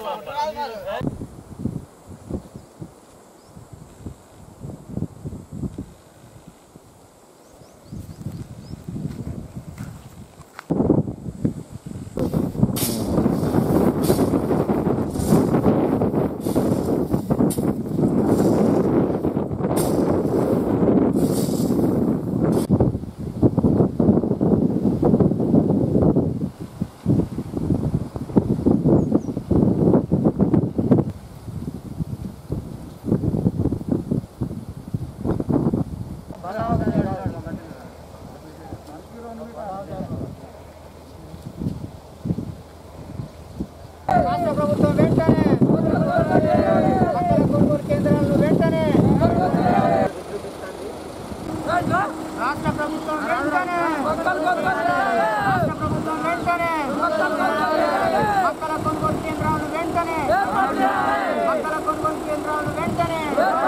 రాష్ట్ర ప్రభుత్వం వెంటనే మక్కల కొనుగోలు కేంద్రాలను వెంటనే రాష్ట్ర ప్రభుత్వం వెంటనే రాష్ట్ర ప్రభుత్వం వెంటనే మక్కల కొనుగోలు కేంద్రాలను వెంటనే మక్కల కొనుగోలు కేంద్రాలను వెంటనే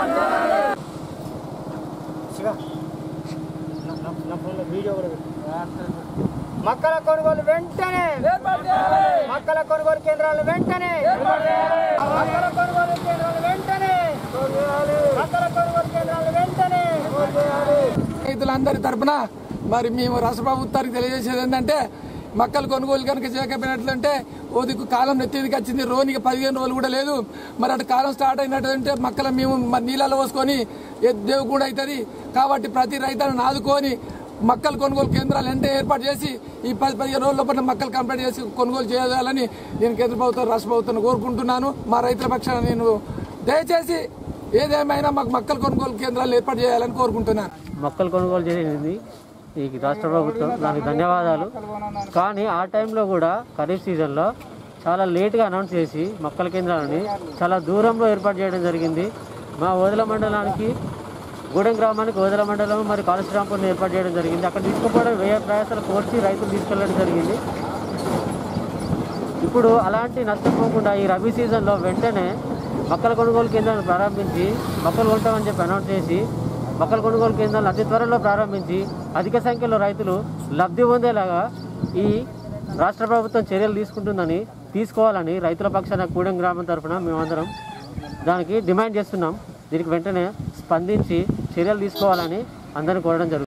మక్కల కొనుగోలు వెంటనే మక్కల కొనుగోలు కేంద్రాలు వెంటనే మక్కల కొనుగోలు కేంద్రాలు వెంటనే మక్కల కొనుగోలు కేంద్రాలు వెంటనే రైతులందరి తరపున మరి మేము రాష్ట్ర ప్రభుత్వానికి తెలియజేసేది ఏంటంటే మక్కలు కొనుగోలు కనుక చేయకపోయినట్లంటే ఓ దిక్కు కాలం నెత్తిదికి వచ్చింది రోనికి పదిహేను రోజులు కూడా లేదు మరి అటు కాలం స్టార్ట్ అయినట్టుంటే మక్కలు మేము మరి నీళ్ళలో పోసుకొని దేవు కూడా అవుతుంది కాబట్టి ప్రతి రైతులను ఆదుకొని మక్కలు కొనుగోలు కేంద్రాలు వెంటనే ఏర్పాటు చేసి ఈ పది పదిహేను రోజుల లోపల మక్కలు కంప్లీట్ చేసి కొనుగోలు చేయాలని నేను కేంద్ర ప్రభుత్వం రాష్ట్ర ప్రభుత్వాన్ని కోరుకుంటున్నాను మా రైతుల పక్షాన నేను దయచేసి ఏదేమైనా మాకు మక్కలు కొనుగోలు కేంద్రాలు ఏర్పాటు చేయాలని కోరుకుంటున్నాను మొక్కలు కొనుగోలు చేసింది ఈ రాష్ట్ర ప్రభుత్వం దానికి ధన్యవాదాలు కానీ ఆ టైంలో కూడా ఖరీఫ్ సీజన్లో చాలా లేట్గా అనౌన్స్ చేసి మొక్కల కేంద్రాలని చాలా దూరంలో ఏర్పాటు చేయడం జరిగింది మా ఓదల మండలానికి గూడెం గ్రామానికి ఓదల మండలం మరి కాళేశ్వరాంపూర్ని ఏర్పాటు చేయడం జరిగింది అక్కడ తీసుకుపోవడం వ్యయ ప్రయాసాలు కోర్చి రైతులు తీసుకెళ్ళడం జరిగింది ఇప్పుడు అలాంటి నష్టపోకుండా ఈ రబీ సీజన్లో వెంటనే మొక్కల కొనుగోలు కేంద్రాలను ప్రారంభించి మొక్కలు కొంటామని చెప్పి అనౌన్స్ చేసి మొక్కల కొనుగోలు కేంద్రాలను అతి త్వరలో ప్రారంభించి అధిక సంఖ్యలో రైతులు లబ్ధి పొందేలాగా ఈ రాష్ట్ర ప్రభుత్వం చర్యలు తీసుకుంటుందని తీసుకోవాలని రైతుల పక్షాన కూడెం గ్రామం తరఫున మేమందరం దానికి డిమాండ్ చేస్తున్నాం దీనికి వెంటనే స్పందించి చర్యలు తీసుకోవాలని అందరిని కోరడం జరుగుతుంది